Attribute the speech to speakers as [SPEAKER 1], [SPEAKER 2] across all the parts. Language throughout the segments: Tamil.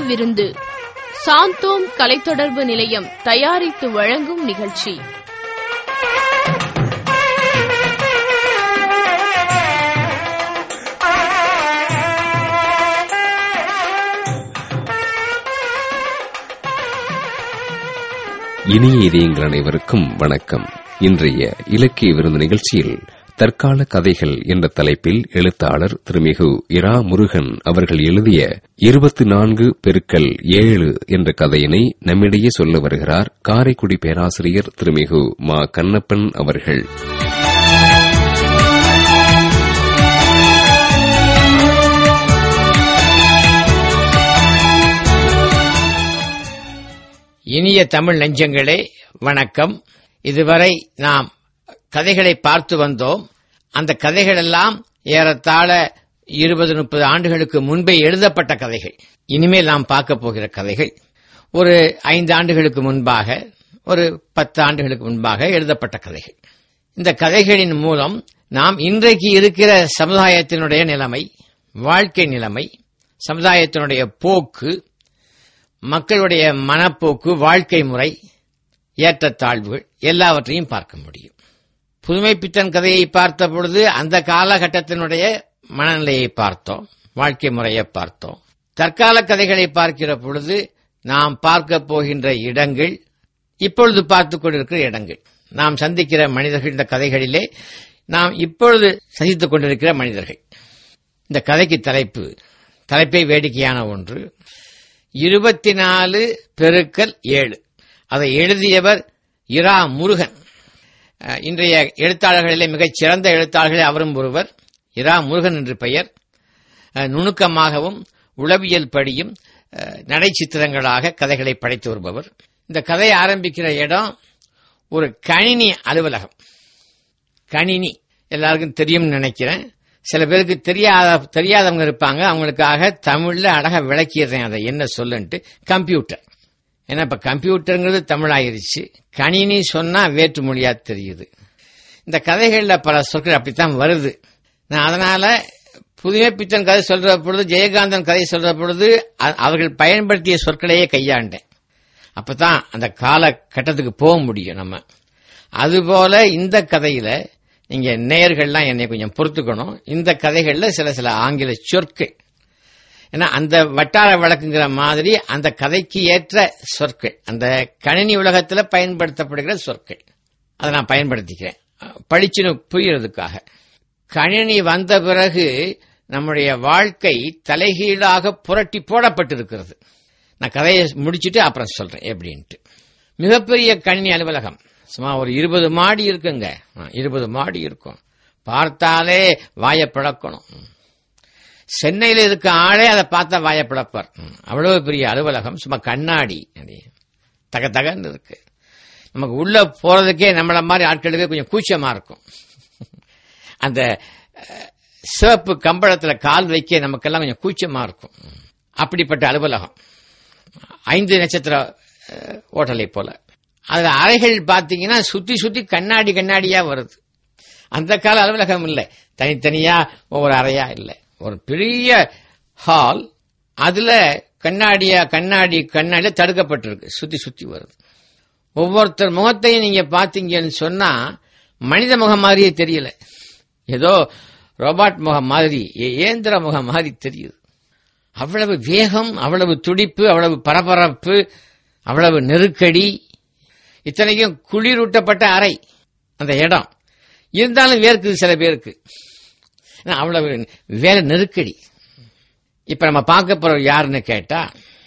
[SPEAKER 1] விருந்து சாந்தோம் கலைத்தொடர்பு நிலையம் தயாரித்து வழங்கும் நிகழ்ச்சி
[SPEAKER 2] இனிய இதயங்கள் அனைவருக்கும் வணக்கம் இன்றைய இலக்கிய விருந்து நிகழ்ச்சியில் தற்கால கதைகள் என்ற தலைப்பில் எழுத்தாளர் திருமிகு இரா முருகன் அவர்கள் எழுதிய இருபத்தி நான்கு பெருக்கல் ஏழு என்ற கதையினை நம்மிடையே சொல்ல வருகிறார் காரைக்குடி பேராசிரியர் திருமிகு மா கண்ணப்பன் அவர்கள்
[SPEAKER 3] இனிய தமிழ் நெஞ்சங்களே வணக்கம் இதுவரை நாம் கதைகளை பார்த்து வந்தோம் அந்த கதைகள் எல்லாம் ஏறத்தாழ இருபது முப்பது ஆண்டுகளுக்கு முன்பே எழுதப்பட்ட கதைகள் இனிமேல் நாம் பார்க்க போகிற கதைகள் ஒரு ஐந்து ஆண்டுகளுக்கு முன்பாக ஒரு பத்து ஆண்டுகளுக்கு முன்பாக எழுதப்பட்ட கதைகள் இந்த கதைகளின் மூலம் நாம் இன்றைக்கு இருக்கிற சமுதாயத்தினுடைய நிலைமை வாழ்க்கை நிலைமை சமுதாயத்தினுடைய போக்கு மக்களுடைய மனப்போக்கு வாழ்க்கை முறை ஏற்றத்தாழ்வுகள் எல்லாவற்றையும் பார்க்க முடியும் புதுமை பித்தன் கதையை பார்த்த பொழுது அந்த காலகட்டத்தினுடைய மனநிலையை பார்த்தோம் வாழ்க்கை முறையை பார்த்தோம் தற்கால கதைகளை பார்க்கிற பொழுது நாம் பார்க்க போகின்ற இடங்கள் இப்பொழுது பார்த்துக் கொண்டிருக்கிற இடங்கள் நாம் சந்திக்கிற மனிதர்கள் இந்த கதைகளிலே நாம் இப்பொழுது சந்தித்துக் கொண்டிருக்கிற மனிதர்கள் இந்த கதைக்கு தலைப்பு தலைப்பை வேடிக்கையான ஒன்று இருபத்தி நாலு பெருக்கல் ஏழு அதை எழுதியவர் இரா முருகன் அஹ், இன்றைய எழுத்தாளர்களிலே மிகச் சிறந்த எழுத்தாளர்களே அவரும் ஒருவர் இரா முருகன் என்று பெயர் அஹ், நுணுக்கமாகவும் உளவியல் படியும் அஹ், நடைச்சித்திரங்களாக கதைகளை படைத்து வருபவர் இந்த கதை ஆரம்பிக்கிற இடம் ஒரு கணினி அலுவலகம் கணினி எல்லாருக்கும் தெரியும்னு நினைக்கிறேன் சில பேருக்கு தெரியாத தெரியாதவங்க இருப்பாங்க அவங்களுக்காக தமிழ்ல அழகா விளக்கிடுறேன் அதை என்ன சொல்லுன்ட்டு கம்ப்யூட்டர் ஏன்னா இப்ப கம்ப்யூட்டருங்கிறது தமிழாயிருச்சு கணினி சொன்னா வேற்று மொழியா தெரியுது இந்த கதைகள்ல பல சொற்கள் அப்படித்தான் வருது நான் அதனால புதுமை பித்தன் கதை சொல்ற பொழுது ஜெயகாந்தன் கதை சொல்ற பொழுது அ- அவர்கள் பயன்படுத்திய சொற்களையே கையாண்டேன் அப்பதான் அந்த காலகட்டத்துக்கு போக முடியும் நம்ம அதுபோல இந்த கதையில நீங்க நேயர்கள்லாம் என்னை கொஞ்சம் பொறுத்துக்கணும் இந்த கதைகள்ல சில சில ஆங்கில சொற்கள் ஏன்னா அந்த வட்டார வழக்குங்கிற மாதிரி அந்த கதைக்கு ஏற்ற சொற்கள் அந்த கணினி உலகத்துல பயன்படுத்தப்படுகிற சொற்கள் அதை நான் பயன்படுத்திக்கிறேன் படிச்சுன்னு புரியறதுக்காக கணினி வந்த பிறகு நம்முடைய வாழ்க்கை தலைகீழாக புரட்டி போடப்பட்டிருக்கிறது நான் கதையை முடிச்சிட்டு அப்புறம் சொல்றேன் எப்படின்ட்டு மிகப்பெரிய கணினி அலுவலகம் சும்மா ஒரு இருபது மாடி இருக்குங்க இருபது மாடி இருக்கும் பார்த்தாலே வாயை பிளக்கணும் ம். சென்னையில இருக்க ஆளே அதை பார்த்தா வாயை பிளப்பார் ம். அவ்வளவு பெரிய அலுவலகம் சும்மா கண்ணாடி அப்படி தக தகன்னு இருக்கு நமக்கு உள்ள போறதுக்கே நம்மள மாதிரி ஆட்களுக்கு கொஞ்சம் கூச்சமா இருக்கும் அந்த அஹ், சிவப்பு கம்பளத்துல கால் வைக்க நமக்கெல்லாம் கொஞ்சம் கூச்சமா இருக்கும் ம். அப்படிப்பட்ட அலுவலகம் ஐந்து நட்சத்திர அஹ், ஹோட்டலை போல அதுல அறைகள் பாத்தீங்கன்னா சுத்தி சுத்தி கண்ணாடி கண்ணாடியா வருது அந்த கால அலுவலகம் இல்லை தனித்தனியா ஒவ்வொரு அறையா இல்லை ஒரு பெரிய ஹால் அதுல கண்ணாடியா கண்ணாடி கண்ணாடியில தடுக்கப்பட்டிருக்கு சுத்தி சுத்தி வருது ஒவ்வொருத்தர் முகத்தையும் நீங்க பாத்தீங்கன்னு சொன்னா மனித முகம் மாதிரியே தெரியல ஏதோ ரோபாட் முகம் மாதிரி ஏ- இயந்திர முகம் மாதிரி தெரியுது அவ்வளவு வேகம் அவ்வளவு துடிப்பு அவ்வளவு பரபரப்பு அவ்வளவு நெருக்கடி இத்தனைக்கும் குளிரூட்டப்பட்ட அறை அந்த இடம் இருந்தாலும் வேர்க்குது சில பேருக்கு ஏன்னா அவ்வளவு வேலை நெருக்கடி இப்ப நம்ம பார்க்க போற யாருன்னு கேட்டா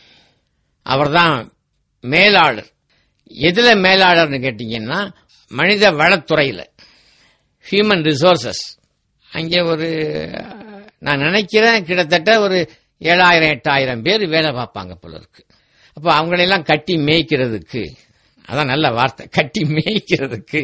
[SPEAKER 3] அவர்தான் மேலாளர் எதுல மேலாளர்னு கேட்டீங்கன்னா மனித வளத்துறையில ஹியூமன் ரிசோர்சஸ் அங்கே ஒரு நான் நினைக்கிறேன் கிட்டத்தட்ட ஒரு ஏழாயிரம் எட்டாயிரம் பேர் வேலை பார்ப்பாங்க போல இருக்கு அப்போ அவங்களெல்லாம் கட்டி மேய்க்கிறதுக்கு அதான் நல்ல வார்த்தை கட்டி மேய்க்கிறதுக்கு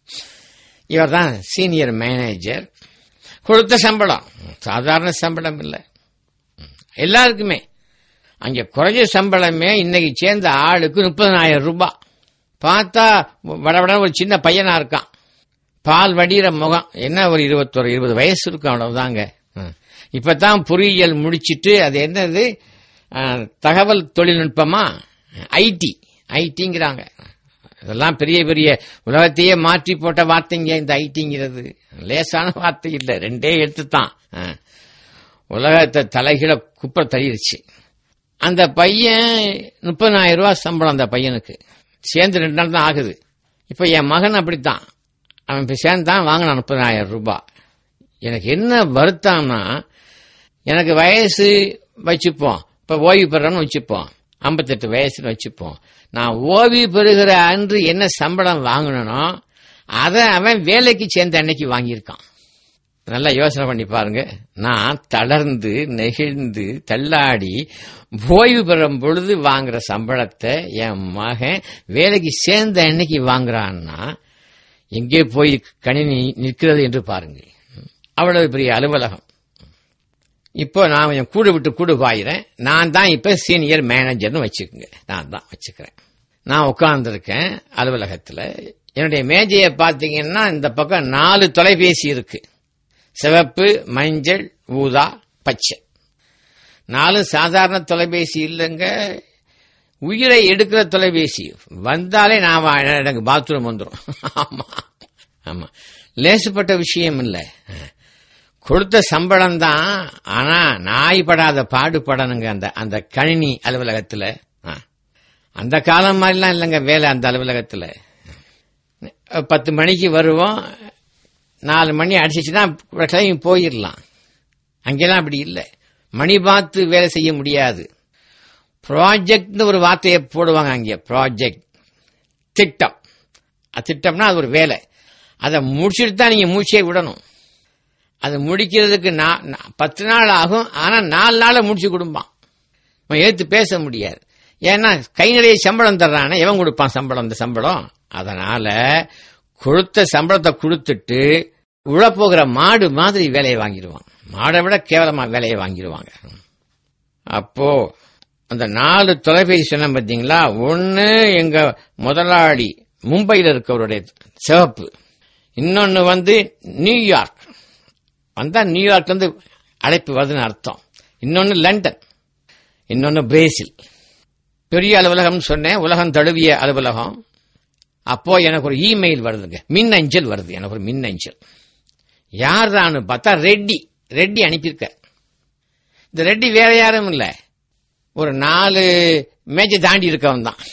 [SPEAKER 3] இவர் தான் சீனியர் மேனேஜர் கொடுத்த சம்பளம் சாதாரண சம்பளம் இல்லை எல்லாருக்குமே அங்க குறைஞ்ச சம்பளமே இன்னைக்கு சேர்ந்த ஆளுக்கு முப்பதனாயிரம் ரூபாய் பார்த்தா வடவட ஒரு சின்ன பையனா இருக்கான் பால் வடிகிற முகம் என்ன ஒரு இருபத்தொரு இருபது வயசு இருக்கும் அவ்வளவுதாங்க ம். இப்பதான் பொறியியல் முடிச்சிட்டு அது என்னது அஹ், தகவல் தொழில்நுட்பமா ஐடி ஐடிங்கிறாங்க இதெல்லாம் பெரிய பெரிய உலகத்தையே மாற்றி போட்ட வார்த்தைங்க இந்த ஐடிங்கிறது லேசான வார்த்தை இல்லை ரெண்டே எழுத்து தான் அஹ். உலகத்தை தலைகீழ குப்பை தள்ளிருச்சு அந்த பையன் முப்பதாயிரம் ரூபாய் சம்பளம் அந்த பையனுக்கு சேர்ந்து ரெண்டு நாள் தான் ஆகுது இப்ப என் மகன் அப்படித்தான் அவன் இப்ப சேர்ந்தான் வாங்கினான் முப்பதாயிரம் ரூபாய் எனக்கு என்ன வருத்தம்னா எனக்கு வயசு வச்சுப்போம் இப்ப ஓய்வு பெறன்னு வச்சுப்போம் ஐம்பத்தெட்டு வயசுன்னு வச்சுப்போம் நான் ஓய்வு பெறுகிற அன்று என்ன சம்பளம் வாங்கணும்னோ அதை அவன் வேலைக்கு சேர்ந்த அன்னைக்கு வாங்கியிருக்கான் நல்லா யோசனை பண்ணி பாருங்க நான் தளர்ந்து நெகிழ்ந்து தள்ளாடி ஓய்வு பெறும் பொழுது வாங்குற சம்பளத்தை என் மகன் வேலைக்கு சேர்ந்த அன்னைக்கு வாங்குறான்னா எங்கே போய் கணினி நிற்கிறது என்று பாருங்க அவ்வளவு பெரிய அலுவலகம் இப்போ நான் கொஞ்சம் கூடு விட்டு கூடு பாயிறேன் நான் தான் இப்ப சீனியர் மேனேஜர்னு வச்சுக்கோங்க நான் தான் வச்சுக்கிறேன் நான் உட்கார்ந்துருக்கேன் அலுவலகத்துல என்னுடைய மேஜையை பார்த்தீங்கன்னா இந்த பக்கம் நாலு தொலைபேசி இருக்கு சிவப்பு மஞ்சள் ஊதா பச்சை நாலு சாதாரண தொலைபேசி இல்லைங்க உயிரை எடுக்கிற தொலைபேசி வந்தாலே நான் வா- எனக்கு பாத்ரூம் வந்துடும் ஆமா ஆமா லேசுப்பட்ட விஷயம் இல்லை கொடுத்த சம்பளம் தான் ஆனா நாய்படாத பாடுபடணுங்க அந்த அந்த கணினி அலுவலகத்துல ஆ. அந்த காலம் மாதிரிலாம் இல்லைங்க வேலை அந்த அலுவலகத்துல பத்து மணிக்கு வருவோம் நாலு மணி அடிச்சிச்சுன்னா கிளம்பி போயிடலாம் அங்கெல்லாம் அப்படி இல்லை மணி பார்த்து வேலை செய்ய முடியாது ப்ராஜெக்ட்னு ஒரு வார்த்தையை போடுவாங்க அங்கே ப்ராஜெக்ட் திட்டம் அது திட்டம்னா அது ஒரு வேலை அதை முடிச்சுட்டு தான் நீங்க மூச்சே விடணும் அது முடிக்கிறதுக்கு நா- நா- பத்து நாள் ஆகும் ஆனா நாலு நாள்ல முடிச்சு கொடுப்பான் அவன் எடுத்து பேச முடியாது ஏன்னா கை நிறைய சம்பளம் தர்றானே எவன் கொடுப்பான் சம்பளம் இந்த சம்பளம் அதனால கொடுத்த சம்பளத்தை கொடுத்துட்டு உழப்போகிற மாடு மாதிரி வேலையை வாங்கிடுவான் மாடை விட கேவலமா வேலையை வாங்கிடுவாங்க அப்போ அந்த நாலு தொலைபேசி சொன்ன பாத்தீங்களா ஒன்னு எங்க முதலாளி மும்பையில் இருக்கவருடைய சிவப்பு இன்னொன்னு வந்து நியூயார்க் வந்தா நியூயார்க்ல இருந்து அழைப்பு வருதுன்னு அர்த்தம் இன்னொன்னு லண்டன் இன்னொன்னு பிரேசில் பெரிய அலுவலகம் சொன்னேன் உலகம் தழுவிய அலுவலகம் அப்போ எனக்கு ஒரு இமெயில் வருதுங்க மின்னஞ்சல் வருது எனக்கு ஒரு மின்னஞ்சல் யார் பார்த்தா ரெட்டி ரெட்டி அனுப்பியிருக்க இந்த ரெட்டி வேற யாரும் இல்ல ஒரு நாலு மேஜை தாண்டி இருக்கவன் தான்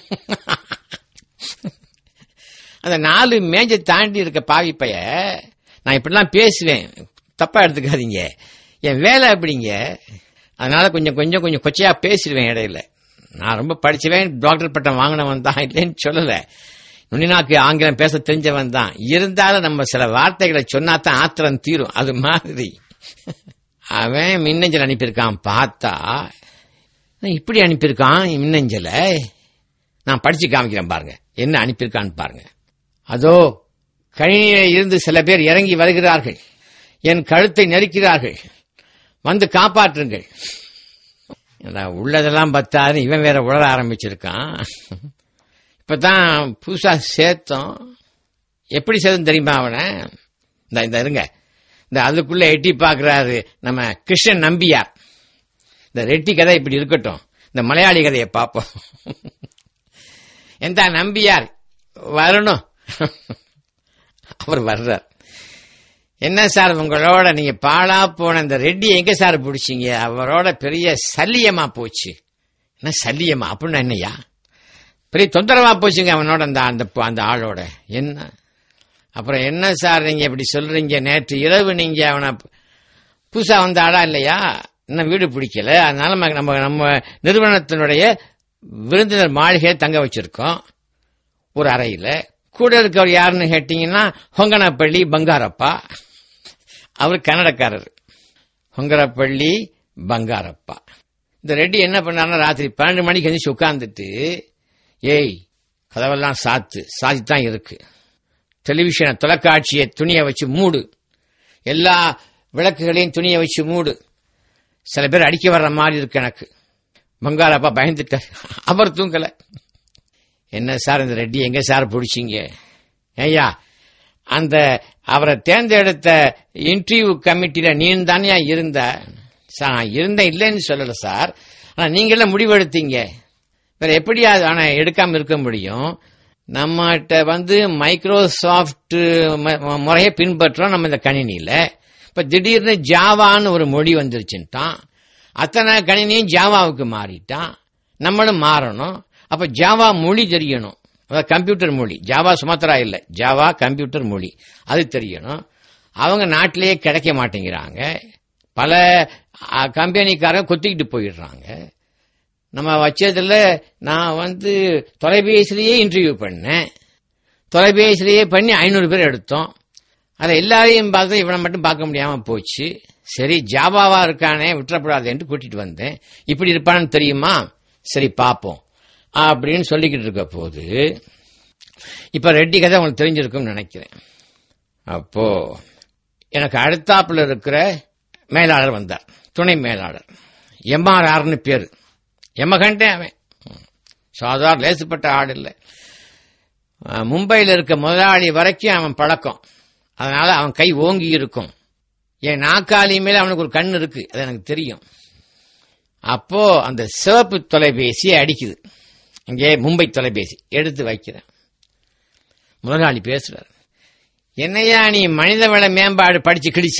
[SPEAKER 3] அந்த நாலு மேஜை தாண்டி இருக்க பாவி பைய நான் இப்படிலாம் பேசுவேன் தப்பா எடுத்துக்காதீங்க என் வேலை அப்படிங்க அதனால கொஞ்சம் கொஞ்சம் கொஞ்சம் கொச்சையா பேசிடுவேன் இடையில நான் ரொம்ப படிச்சவன் டாக்டர் பட்டம் வாங்கினவன் தான் இல்லைன்னு சொல்லல நுனினாக்கு ஆங்கிலம் பேச தெரிஞ்சவன் தான் இருந்தாலும் நம்ம சில வார்த்தைகளை சொன்னா தான் ஆத்திரம் தீரும் அது மாதிரி அவன் மின்னஞ்சல் அனுப்பியிருக்கான் பார்த்தா இப்படி அனுப்பியிருக்கான் மின்னஞ்சலை நான் படிச்சு காமிக்கிறேன் பாருங்க என்ன அனுப்பியிருக்கான்னு பாருங்க அதோ கணினியில இருந்து சில பேர் இறங்கி வருகிறார்கள் என் கழுத்தை நெருக்கிறார்கள் வந்து காப்பாற்றுங்கள் ஏண்டா, உள்ளதெல்லாம் பத்தாது இவன் வேற உளர ஆரம்பிச்சிருக்கான் இப்பதான் புதுசா சேர்த்தோம் எப்படி சேர்த்தோம் தெரியுமா அவனை இந்த இந்த இருங்க இந்த அதுக்குள்ள எட்டி பார்க்கறாரு நம்ம கிருஷ்ணன் நம்பியார் இந்த ரெட்டி கதை இப்படி இருக்கட்டும் இந்த மலையாளி கதையை பார்ப்போம் எந்த நம்பியார் வரணும் அவர் வர்றார் என்ன சார் உங்களோட நீங்க பாழா போன இந்த ரெட்டி எங்க சார் பிடிச்சீங்க அவரோட பெரிய சல்லியமா போச்சு என்ன சல்லியமா அப்படின்னா என்னய்யா பெரிய தொந்தரவா போச்சுங்க அவனோட அந்த அந்த அந்த ஆளோட என்ன அப்புறம் என்ன சார் நீங்க இப்படி சொல்றீங்க நேற்று இரவு நீங்க அவனை புதுசா வந்த ஆளா இல்லையா இன்னும் வீடு பிடிக்கல அதனால நம்ம நம்ம நம்ம நிறுவனத்தினுடைய விருந்தினர் மாளிகையை தங்க வச்சிருக்கோம் ஒரு அறையில கூட இருக்கவர் யாருன்னு கேட்டீங்கன்னா ஹொங்கனப்பள்ளி பங்காரப்பா அவர் கன்னடக்காரர் ஹொங்கரப்பள்ளி பங்காரப்பா இந்த ரெட்டி என்ன பண்ணாருன்னா ராத்திரி பன்னெண்டு மணிக்கு எந்திரிச்சு உட்கார்ந்துட்டு ஏய் கதவெல்லாம் சாத்து சாத்தித்தான் இருக்கு டெலிவிஷனை தொலைக்காட்சியை துணியை வச்சு மூடு எல்லா விளக்குகளையும் துணியை வச்சு மூடு சில பேர் அடிக்க வர்ற மாதிரி இருக்கு எனக்கு பங்காரப்பா பயந்துட்டார் அவர் தூங்கல என்ன சார் இந்த ரெட்டி எங்க சார் பிடிச்சிங்க ஐயா அந்த அவரை தேர்ந்தெடுத்த இன்டர்வியூ கமிட்டியில நீ தானே இருந்த சார் நான் இருந்தேன் இல்லைன்னு சொல்லல சார் ஆனா நீங்களே முடிவெடுத்தீங்க வேற எப்படி அது ஆனா எடுக்காம இருக்க முடியும் நம்மகிட்ட வந்து மைக்ரோசாஃப்ட் ம- முறையை பின்பற்றோம் நம்ம இந்த கணினியில இப்ப திடீர்னு ஜாவான்னு ஒரு மொழி வந்துருச்சுட்டான் அத்தனை கணினியும் ஜாவாவுக்கு மாறிட்டான் நம்மளும் மாறணும் அப்ப ஜாவா மொழி தெரியணும் அதாவது கம்ப்யூட்டர் மொழி ஜாவா சுமத்ரா இல்ல ஜாவா கம்ப்யூட்டர் மொழி அது தெரியணும் அவங்க நாட்டிலேயே கிடைக்க மாட்டேங்கிறாங்க பல அ, கம்பெனிக்காரங்க கொத்திக்கிட்டு போயிடுறாங்க நம்ம வச்சதுல நான் வந்து தொலைபேசிலேயே இன்டர்வியூ பண்ணேன் தொலைபேசிலேயே பண்ணி ஐநூறு பேர் எடுத்தோம் அதில் எல்லாரையும் பார்த்து இவனை மட்டும் பார்க்க முடியாம போச்சு சரி ஜாவாவா இருக்கானே விட்டுறப்படாதேன்ட்டு கூட்டிட்டு வந்தேன் இப்படி இருப்பான்னு தெரியுமா சரி பார்ப்போம் அப்படின்னு சொல்லிக்கிட்டு இருக்க போது இப்ப ரெட்டி கதை உங்களுக்கு தெரிஞ்சிருக்கும்னு நினைக்கிறேன் அப்போ எனக்கு அடுத்தாப்புல இருக்கிற மேலாளர் வந்தார் துணை மேலாளர் எம்ஆர்ஆர்னு பேரு எம்மகன்ட்டே அவன் சாதாரண லேசுப்பட்ட ஆள் இல்லை அஹ், மும்பையில் இருக்க முதலாளி வரைக்கும் அவன் பழக்கம் அதனால அவன் கை ஓங்கி இருக்கும் என் நாக்காளி மேல அவனுக்கு ஒரு கண் இருக்கு அது எனக்கு தெரியும் அப்போ அந்த சிவப்பு தொலைபேசியை அடிக்குது இங்கே மும்பை தொலைபேசி எடுத்து வைக்கிறேன் முதலாளி பேசுறார் என்னையா நீ மனிதவள மேம்பாடு படிச்சு கிழிச்ச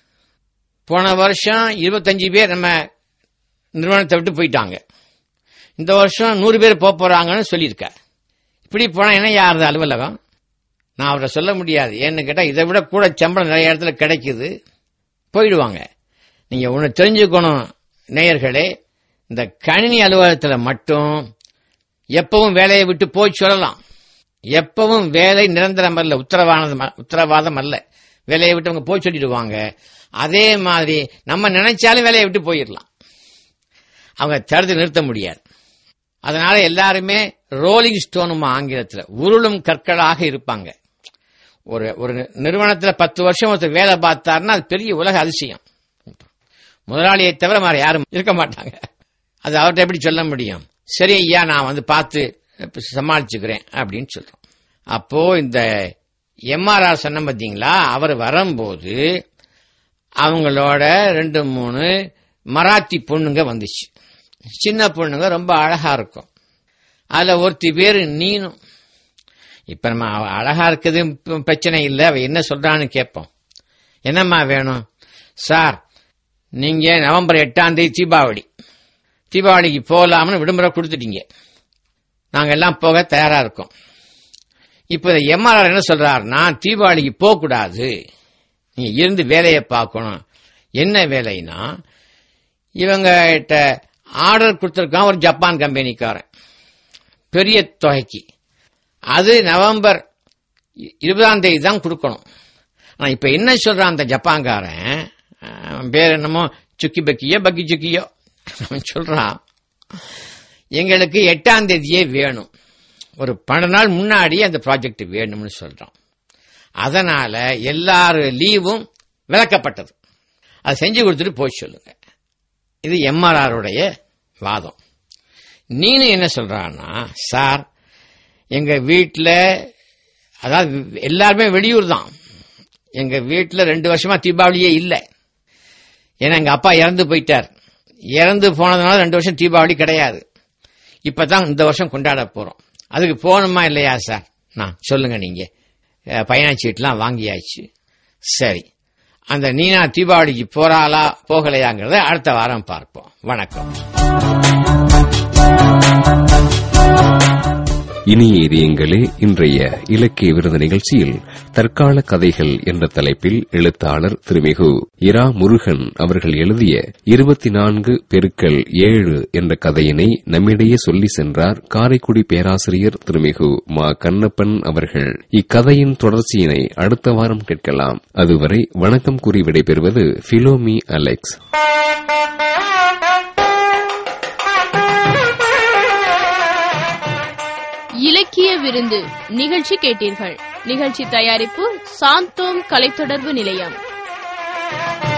[SPEAKER 3] போன வருஷம் இருபத்தஞ்சு பேர் நம்ம நிறுவனத்தை விட்டு போயிட்டாங்க இந்த வருஷம் நூறு பேர் போக போறாங்கன்னு சொல்லியிருக்க இப்படி போனா என்ன யாருது அலுவலகம் நான் அவரை சொல்ல முடியாது ஏன்னு கேட்டா இதை விட கூட சம்பளம் நிறைய இடத்துல கிடைக்குது போயிடுவாங்க நீங்க ஒன்னு தெரிஞ்சுக்கணும் நேயர்களே இந்த கணினி அலுவலகத்துல மட்டும் எப்பவும் வேலையை விட்டு போய் சொல்லலாம் எப்பவும் வேலை நிரந்தரம் அல்ல உத்தரவாதம் உத்தரவாதம் அல்ல வேலையை விட்டு அவங்க போய் சொல்லிடுவாங்க அதே மாதிரி நம்ம நினைச்சாலும் வேலையை விட்டு போயிடலாம் அவங்க தடுத்து நிறுத்த முடியாது அதனால எல்லாருமே ரோலிங் ஸ்டோனும் ஆங்கிலத்தில் உருளும் கற்களாக இருப்பாங்க ஒரு ஒரு நிறுவனத்தில் பத்து வருஷம் ஒருத்தர் வேலை பார்த்தாருன்னா அது பெரிய உலக அதிசயம் முதலாளியை தவிர வேற யாரும் இருக்க மாட்டாங்க அது அவர்கிட்ட எப்படி சொல்ல முடியும் சரி ஐயா நான் வந்து பார்த்து இப்ப சமாளிச்சுக்கிறேன் அப்படின்னு சொல்றோம் அப்போ இந்த எம்ஆர்ஆர் சொன்ன பார்த்தீங்களா அவர் வரும்போது அவங்களோட ரெண்டு மூணு மராத்தி பொண்ணுங்க வந்துச்சு சின்ன பொண்ணுங்க ரொம்ப அழகா இருக்கும் அதுல ஒருத்தி பேரு நீனும் இப்ப நம்ம அவ அழகா இருக்குது ப- பிரச்சனை இல்லை அவ என்ன சொல்றான்னு கேட்போம் என்னம்மா வேணும் சார் நீங்க நவம்பர் எட்டாம் தேதி தீபாவளி தீபாவளிக்கு போகலாம்னு விடுமுறை கொடுத்துட்டீங்க நாங்க எல்லாம் போக தயாரா இருக்கோம் இப்ப எம்ஆர்ஆர் என்ன சொல்றாருன்னா தீபாவளிக்கு போக கூடாது நீங்க இருந்து வேலையை பார்க்கணும் என்ன வேலைன்னா இவங்க கிட்ட ஆர்டர் கொடுத்துருக்கான் ஒரு ஜப்பான் கம்பெனிக்காரன் பெரிய தொகைக்கு அது நவம்பர் இ- இருபதாம் தேதி தான் கொடுக்கணும் ஆனா இப்ப என்ன சொல்றான் அந்த ஜப்பான்காரன் அவன் பேர் என்னமோ சுக்கி பக்கியோ பக்கி சுக்கியோ அவன் சொல்றான் எங்களுக்கு எட்டாம் தேதியே வேணும் ஒரு பன்னெண்டு நாள் முன்னாடி அந்த ப்ராஜெக்ட் வேணும்னு சொல்றான் அதனால எல்லாரும் லீவும் விலக்கப்பட்டது அதை செஞ்சு கொடுத்துட்டு போய் சொல்லுங்க இது எம்ஆர்ஆருடைய வாதம் நீனு என்ன சொல்றான்னா சார் எங்க வீட்ல அதாவது எல்லாருமே வெளியூர் தான் எங்க வீட்ல ரெண்டு வருஷமா தீபாவளியே இல்லை ஏன்னா எங்க அப்பா இறந்து போயிட்டார் இறந்து போனதுனால ரெண்டு வருஷம் தீபாவளி கிடையாது இப்பதான் இந்த வருஷம் கொண்டாட போறோம் அதுக்கு போகணுமா இல்லையா சார் நான் சொல்லுங்க நீங்க அஹ், பயணச் சீட்லாம் வாங்கியாச்சு சரி அந்த நீனா தீபாவளிக்கு போறாளா போகலையாங்கிறத அடுத்த வாரம் பார்ப்போம் வணக்கம்
[SPEAKER 2] இனிய இதயங்களே இன்றைய இலக்கிய விருது நிகழ்ச்சியில் தற்கால கதைகள் என்ற தலைப்பில் எழுத்தாளர் திருமிகு இரா முருகன் அவர்கள் எழுதிய இருபத்தி நான்கு பெருக்கல் ஏழு என்ற கதையினை நம்மிடையே சொல்லி சென்றார் காரைக்குடி பேராசிரியர் திருமிகு மா கண்ணப்பன் அவர்கள் இக்கதையின் தொடர்ச்சியினை அடுத்த வாரம் கேட்கலாம் அதுவரை வணக்கம் கூறி விடைபெறுவது பிலோமி அலெக்ஸ்
[SPEAKER 1] இலக்கிய விருந்து நிகழ்ச்சி கேட்டீர்கள் நிகழ்ச்சி தயாரிப்பு சாந்தோம் கலைத்தொடர்பு நிலையம்